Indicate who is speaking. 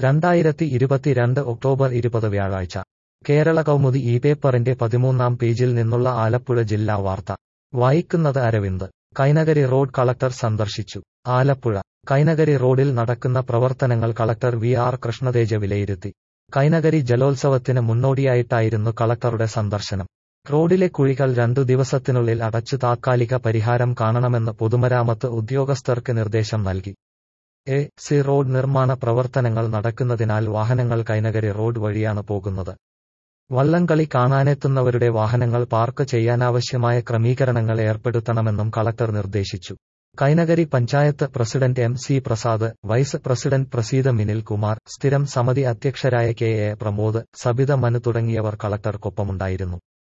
Speaker 1: രണ്ടായിരത്തി ഇരുപത്തിരണ്ട് ഒക്ടോബർ ഇരുപത് വ്യാഴാഴ്ച കേരള കൗമുദി ഈ പേപ്പറിന്റെ പതിമൂന്നാം പേജിൽ നിന്നുള്ള ആലപ്പുഴ ജില്ലാ വാർത്ത വായിക്കുന്നത് അരവിന്ദ് കൈനകരി റോഡ് കളക്ടർ സന്ദർശിച്ചു ആലപ്പുഴ കൈനകരി റോഡിൽ നടക്കുന്ന പ്രവർത്തനങ്ങൾ കളക്ടർ വി ആർ കൃഷ്ണതേജ വിലയിരുത്തി കൈനകരി ജലോത്സവത്തിന് മുന്നോടിയായിട്ടായിരുന്നു കളക്ടറുടെ സന്ദർശനം റോഡിലെ കുഴികൾ രണ്ടു ദിവസത്തിനുള്ളിൽ അടച്ചു താത്കാലിക പരിഹാരം കാണണമെന്ന് പൊതുമരാമത്ത് ഉദ്യോഗസ്ഥർക്ക് നിർദ്ദേശം നൽകി എ സി റോഡ് നിർമ്മാണ പ്രവർത്തനങ്ങൾ നടക്കുന്നതിനാൽ വാഹനങ്ങൾ കൈനകരി റോഡ് വഴിയാണ് പോകുന്നത് വള്ളംകളി കാണാനെത്തുന്നവരുടെ വാഹനങ്ങൾ പാർക്ക് ചെയ്യാനാവശ്യമായ ക്രമീകരണങ്ങൾ ഏർപ്പെടുത്തണമെന്നും കളക്ടർ നിർദ്ദേശിച്ചു Kainakary panchayat president M C Prasad vice president Praseetha Minil Kumar സ്ഥിരം സമിതി അധ്യക്ഷരായ കെ എ പ്രമോദ് സബിത മനു തുടങ്ങിയവർ കളക്ടർക്കൊപ്പമുണ്ടായിരുന്നു